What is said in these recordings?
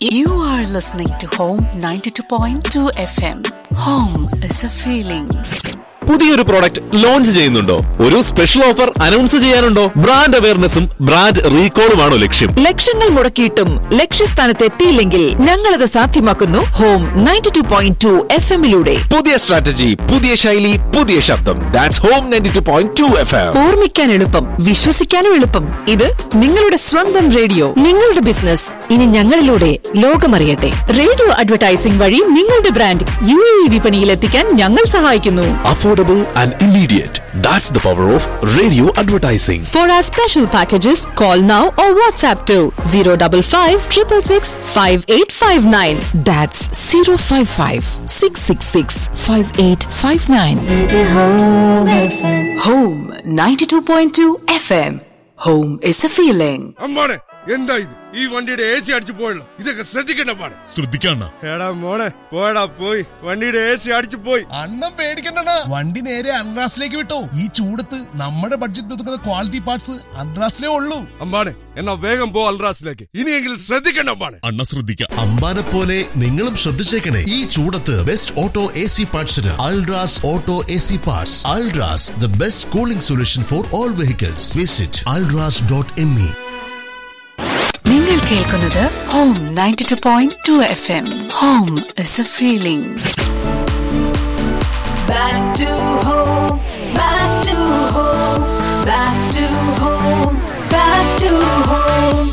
You are listening to Home 92.2 FM. Home is a feeling. പുതിയൊരു product launch ചെയ്യുന്നുണ്ടോ ഒരു special offer announce ചെയ്യാനുണ്ടോ brand അവയർനെസ്സും brand റീകോളുമാണോ ലക്ഷ്യം ലക്ഷങ്ങൾ മുടക്കിയിട്ടും ലക്ഷ്യസ്ഥാനത്ത് എത്തിയില്ലെങ്കിൽ ഞങ്ങളത് സാധ്യമാക്കുന്നു home ninety two point two F എമ്മിലൂടെ പുതിയ സ്ട്രാറ്റജി പുതിയ ശൈലി പുതിയ ശബ്ദം that's home ninety two point two F M ഓർമ്മിക്കാൻ എളുപ്പം വിശ്വസിക്കാനും എളുപ്പം ഇത് നിങ്ങളുടെ സ്വന്തം റേഡിയോ നിങ്ങളുടെ ബിസിനസ് ഇനി ഞങ്ങളിലൂടെ ലോകമറിയട്ടെ റേഡിയോ അഡ്വർടൈസിംഗ് വഴി നിങ്ങളുടെ ബ്രാൻഡ് യു എ വിപണിയിൽ എത്തിക്കാൻ ഞങ്ങൾ സഹായിക്കുന്നു affordable and immediate that's the power of radio advertising for our special packages call now or WhatsApp two zero double five triple six five eight five nine that's zero five five six six six five eight five nine Home 92.2 FM. Home is a feeling. അമ്മാണെ എന്താ ഇത് ഈ വണ്ടിയുടെ A C അടിച്ചു പോയല്ലോ ഇതൊക്കെ ശ്രദ്ധിക്കണ്ട പാടെ ശ്രദ്ധിക്കണ്ട എടാ മോളെ പോടാ പോയി വണ്ടിയുടെ എ സി അടിച്ചു പോയി അണ്ണം പേടിക്കണ്ട വണ്ടി നേരെ അൺറാസിലേക്ക് വിട്ടോ ഈ ചൂടത്ത് നമ്മുടെ ബഡ്ജറ്റ് ഒതുക്കുന്ന ക്വാളിറ്റി പാർട്സ് അൺറാസിലേ ഉള്ളൂ അമ്മാണെ എന്നാ വേഗം പോ അൽറാസിലേക്ക് ഇനിയെങ്കിലും ശ്രദ്ധിക്കണ്ട അമ്മാണെ അണ്ണ ശ്രദ്ധിക്കാം അമ്പാനെ പോലെ നിങ്ങളും ശ്രദ്ധിച്ചേക്കണേ ഈ ചൂടത്ത് ബെസ്റ്റ് ഓട്ടോ എ സി പാർട്സിന് Ultras auto A C parts Ultras the best cooling solution for all vehicles visit Ultras dot M E നിങ്ങൾ കേൾക്കുന്നത് Home 92.2 FM. Home is a feeling. Back to home, back to home, back to home, back to home.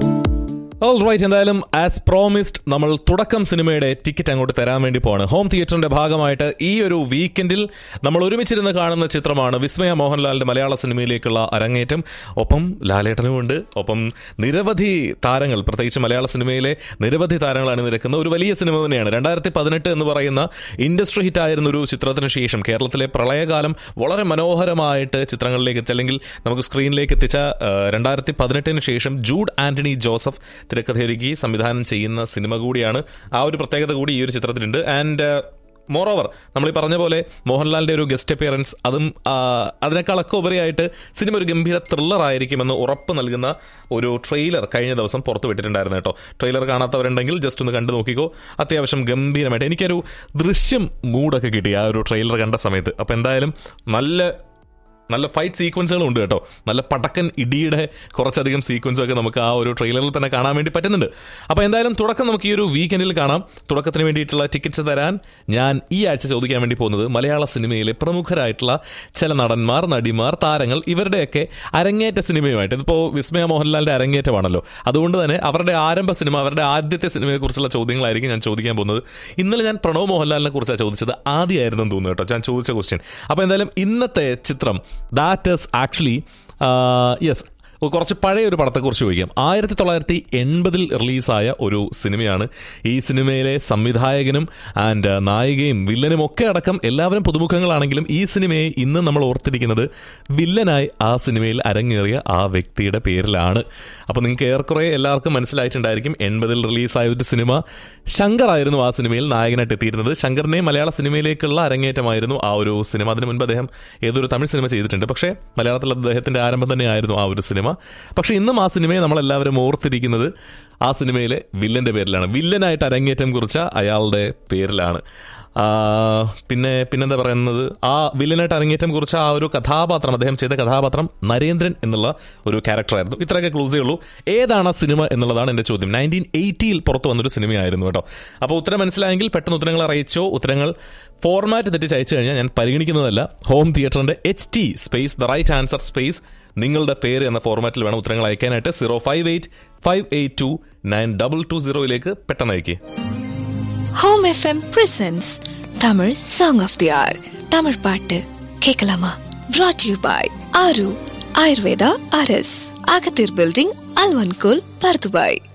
All right എന്തായാലും as promised നമ്മൾ തുടക്കം സിനിമയുടെ ticket അങ്ങോട്ട് തരാൻ വേണ്ടി പോവാണ് ഹോം തിയേറ്ററിന്റെ ഭാഗമായിട്ട് ഈ ഒരു വീക്കെൻഡിൽ നമ്മൾ ഒരുമിച്ചിരുന്ന് കാണുന്ന ചിത്രമാണ് വിസ്മയ മോഹൻലാലിന്റെ മലയാള സിനിമയിലേക്കുള്ള അരങ്ങേറ്റം ഒപ്പം ലാലേട്ടനുമുണ്ട് ഒപ്പം നിരവധി താരങ്ങൾ പ്രത്യേകിച്ച് മലയാള സിനിമയിലെ നിരവധി താരങ്ങൾ അണിനിരക്കുന്ന ഒരു വലിയ സിനിമ തന്നെയാണ് രണ്ടായിരത്തി പതിനെട്ട് എന്ന് പറയുന്ന ഇൻഡസ്ട്രി ഹിറ്റ് ആയിരുന്ന ഒരു ചിത്രത്തിന് ശേഷം കേരളത്തിലെ പ്രളയകാലം വളരെ മനോഹരമായിട്ട് ചിത്രങ്ങളിലേക്ക് എത്തി അല്ലെങ്കിൽ നമുക്ക് സ്ക്രീനിലേക്ക് എത്തിച്ച രണ്ടായിരത്തി പതിനെട്ടിന് ശേഷം ജൂഡ് ആന്റണി ജോസഫ് തിരക്കഥയൊരുക്കി സംവിധാനം ചെയ്യുന്ന സിനിമ കൂടിയാണ് ആ ഒരു പ്രത്യേകത കൂടി ഈ ഒരു ചിത്രത്തിലുണ്ട് ആൻഡ് മോർ ഓവർ നമ്മൾ ഈ പറഞ്ഞ പോലെ മോഹൻലാലിന്റെ ഒരു ഗസ്റ്റ് അപ്പിയറൻസ് അതും ആ, അതിനേക്കാളൊക്കെ ഉപരിയായിട്ട് സിനിമ ഒരു ഗംഭീര ത്രില്ലർ ആയിരിക്കുമെന്ന് ഉറപ്പ് നൽകുന്ന ഒരു ട്രെയിലർ കഴിഞ്ഞ ദിവസം പുറത്തു വിട്ടിട്ടുണ്ടായിരുന്നു കേട്ടോ ട്രെയിലർ കാണാത്തവരുണ്ടെങ്കിൽ ജസ്റ്റ് ഒന്ന് കണ്ടു നോക്കിക്കോ അത്യാവശ്യം ഗംഭീരമായിട്ട് എനിക്കൊരു ദൃശ്യം മൂഡൊക്കെ കിട്ടി ആ ഒരു ട്രെയിലർ കണ്ട സമയത്ത് അപ്പോൾ എന്തായാലും നല്ല നല്ല ഫൈറ്റ് സീക്വൻസുകളും ഉണ്ട് കേട്ടോ നല്ല പടക്കൻ ഇടിയുടെ കുറച്ചധികം സീക്വൻസ് ഒക്കെ നമുക്ക് ആ ഒരു ട്രെയിലറിൽ തന്നെ കാണാൻ വേണ്ടി പറ്റുന്നുണ്ട് അപ്പോൾ എന്തായാലും തുടക്കം നമുക്ക് ഈ ഒരു വീക്കെൻഡിൽ കാണാം തുടക്കത്തിന് വേണ്ടിയിട്ടുള്ള ടിക്കറ്റ്സ് തരാൻ ഞാൻ ഈ ആഴ്ച ചോദിക്കാൻ വേണ്ടി പോകുന്നത് മലയാള സിനിമയിലെ പ്രമുഖരായിട്ടുള്ള ചില നടന്മാർ നടിമാർ താരങ്ങൾ ഇവരുടെയൊക്കെ അരങ്ങേറ്റ സിനിമയുമായിട്ട് ഇതിപ്പോൾ വിസ്മയ മോഹൻലാലിന്റെ അരങ്ങേറ്റമാണല്ലോ അതുകൊണ്ട് തന്നെ അവരുടെ ആരംഭ സിനിമ അവരുടെ ആദ്യത്തെ സിനിമയെക്കുറിച്ചുള്ള ചോദ്യങ്ങളായിരിക്കും ഞാൻ ചോദിക്കാൻ പോകുന്നത് ഇന്നലെ ഞാൻ പ്രണവ് മോഹൻലാലിനെ കുറിച്ചാണ് ചോദിച്ചത് ആദ്യമായിരുന്നു തോന്നുന്നു കേട്ടോ ഞാൻ ചോദിച്ച ക്വസ്റ്റ്യൻ അപ്പോൾ എന്തായാലും ഇന്നത്തെ ചിത്രം ദാറ്റ് ഇസ് ആക്ച്വലി യെസ് കുറച്ച് പഴയ ഒരു പടത്തെക്കുറിച്ച് ചോദിക്കാം ആയിരത്തി തൊള്ളായിരത്തി എൺപതിൽ റിലീസായ ഒരു സിനിമയാണ് ഈ സിനിമയിലെ സംവിധായകനും ആൻഡ് നായികയും വില്ലനും ഒക്കെ അടക്കം എല്ലാവരും പുതുമുഖങ്ങളാണെങ്കിലും ഈ സിനിമയെ ഇന്ന് നമ്മൾ ഓർത്തിരിക്കുന്നത് വില്ലനായി ആ സിനിമയിൽ അരങ്ങേറിയ ആ വ്യക്തിയുടെ പേരിലാണ് അപ്പോൾ നിങ്ങൾക്ക് ഏറെക്കുറെ എല്ലാവർക്കും മനസ്സിലായിട്ടുണ്ടായിരിക്കും എൺപതിൽ റിലീസായ ഒരു സിനിമ ശങ്കർ ആയിരുന്നു ആ സിനിമയിൽ നായകനായിട്ട് എത്തിയിരുന്നത് ശങ്കറിനെ മലയാള സിനിമയിലേക്കുള്ള അരങ്ങേറ്റമായിരുന്നു ആ ഒരു സിനിമ അതിനു മുൻപ് അദ്ദേഹം ഏതൊരു തമിഴ് സിനിമ ചെയ്തിട്ടുണ്ട് പക്ഷേ മലയാളത്തിൽ അദ്ദേഹത്തിന്റെ ആരംഭം തന്നെയായിരുന്നു ആ ഒരു സിനിമ പക്ഷേ ഇന്നും ആ സിനിമയെ നമ്മളെല്ലാവരും ഓർത്തിരിക്കുന്നത് ആ സിനിമയിലെ വില്ലന്റെ പേരിലാണ് വില്ലനായിട്ട് അരങ്ങേറ്റം കുറിച്ച അയാളുടെ പേരിലാണ് ആ, പിന്നെ പിന്നെന്താ പറയുന്നത് ആ വില്ലനായിട്ട് അരങ്ങേറ്റം കുറിച്ച ആ ഒരു കഥാപാത്രം അദ്ദേഹം ചെയ്ത കഥാപാത്രം നരേന്ദ്രൻ എന്നുള്ള ഒരു ക്യാരക്ടറായിരുന്നു ഇത്രയൊക്കെ ക്ലൂസേ ഉള്ളൂ ഏതാണ് ആ സിനിമ എന്നുള്ളതാണ് എൻ്റെ ചോദ്യം നയൻറ്റീൻ എയ്റ്റിയിൽ പുറത്തു വന്നൊരു സിനിമയായിരുന്നു കേട്ടോ അപ്പോൾ ഉത്തരം മനസ്സിലായെങ്കിൽ പെട്ടെന്ന് ഉത്തരങ്ങൾ അറിയിച്ചോ ഉത്തരങ്ങൾ ഫോർമാറ്റ് തെറ്റിച്ച് അയച്ചു കഴിഞ്ഞാൽ ഞാൻ പരിഗണിക്കുന്നതല്ല ഹോം തിയേറ്ററിന്റെ H T space the right answer space നിങ്ങളുടെ പേര് എന്ന ഫോർമാറ്റിൽ വേണം ഉത്തരങ്ങൾ അയക്കാനായിട്ട് zero five eight five eight two nine double two സീറോയിലേക്ക് പെട്ടെന്ന് അയക്കുക home FM presents Tamil song of the hour Tamil பாட்டு கேட்கலாமா brought you by Aaru Ayurveda அரஸ் அகத்தீர் பில்டிங் அல்வன்கோல் பர்துபாய்